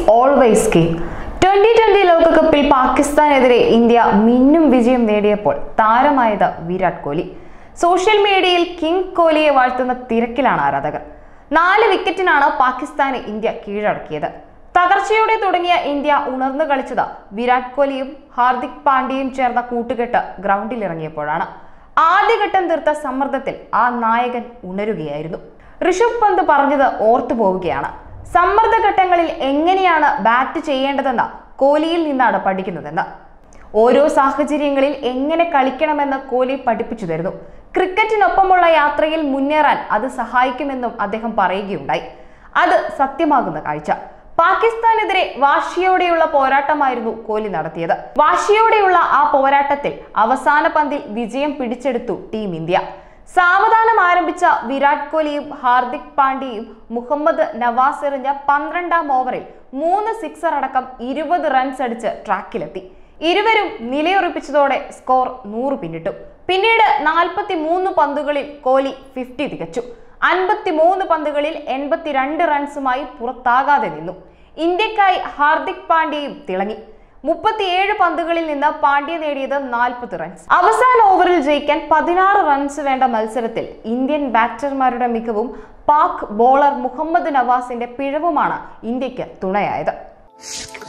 always king twenty twenty ലോകകപ്പിൽ പാകിസ്ഥാനെതിരെ India മിന്നും വിജയം നേടിയപ്പോൾ താരമായത് വിരാട് കോഹ്ലി സോഷ്യൽ മീഡിയയിൽ കിങ് കോഹ്ലിയെ വാഴ്ത്തുന്ന തിരക്കിലാണ് ആരാധകർ നാല് വിക്കറ്റിനാണ് പാകിസ്ഥാനെ ഇന്ത്യ കീഴടക്കിയത് തകർച്ചയോടെ തുടങ്ങിയ ഇന്ത്യ ഉണർന്നു കളിച്ചത് വിരാട് കോഹ്ലിയും ഹാർദിക് പാണ്ഡ്യയും ചേർന്ന കൂട്ടുകെട്ട് ഗ്രൗണ്ടിൽ ഇറങ്ങിയപ്പോഴാണ് ആദ്യഘട്ടം തീർത്ത സമ്മർദ്ദത്തിൽ ആ നായകൻ ഉണരുകയായിരുന്നു ഋഷഭ് പന്ത് പറഞ്ഞത് ഓർത്തു പോവുകയാണ് സമ്മർദ്ദഘട്ടങ്ങളിൽ എങ്ങനെയാണ് ബാറ്റ് ചെയ്യേണ്ടതെന്ന് കോഹ്ലിയിൽ നിന്നാണ് പഠിക്കുന്നതെന്ന് ഓരോ സാഹചര്യങ്ങളിൽ എങ്ങനെ കളിക്കണമെന്ന് കോഹ്ലി പഠിപ്പിച്ചു തരുന്നു ക്രിക്കറ്റിനൊപ്പമുള്ള യാത്രയിൽ മുന്നേറാൻ അത് സഹായിക്കുമെന്നും അദ്ദേഹം പറയുകയുണ്ടായി അത് സത്യമാകുന്ന കാഴ്ച പാകിസ്ഥാനെതിരെ വാശിയോടെയുള്ള പോരാട്ടമായിരുന്നു കോഹ്ലി നടത്തിയത് വാശിയോടെയുള്ള ആ പോരാട്ടത്തിൽ അവസാന പന്തിൽ വിജയം പിടിച്ചെടുത്തു ടീം ഇന്ത്യ സാവധാനം ആരംഭിച്ച വിരാട് കോഹ്ലിയും ഹാർദിക് പാണ്ഡ്യയും മുഹമ്മദ് നവാസ് എറിഞ്ഞ പന്ത്രണ്ടാം ഓവറിൽ മൂന്ന് സിക്സർ അടക്കം ഇരുപത് റൺസ് അടിച്ച് ട്രാക്കിലെത്തി ഇരുവരും നിലയുറപ്പിച്ചതോടെ സ്കോർ നൂറ് പിന്നിട്ടു പിന്നീട് നാൽപ്പത്തി മൂന്ന് പന്തുകളിൽ കോഹ്ലി ഫിഫ്റ്റി തികച്ചു അൻപത്തി മൂന്ന് പന്തുകളിൽ എൺപത്തിരണ്ട് റൺസുമായി പുറത്താകാതെ നിന്നു ഇന്ത്യക്കായി ഹാർദിക് പാണ്ഡ്യയും തിളങ്ങി മുപ്പത്തിയേഴ് പന്തുകളിൽ നിന്ന് പാണ്ഡ്യ നേടിയത് നാൽപ്പത് റൺസ് അവസാന ഓവറിൽ ജയിക്കാൻ പതിനാറ് റൺസ് വേണ്ട മത്സരത്തിൽ ഇന്ത്യൻ ബാറ്റർമാരുടെ മികവും പാക് ബോളർ മുഹമ്മദ് നവാസിന്റെ പിഴവുമാണ് ഇന്ത്യക്ക് തുണയായത്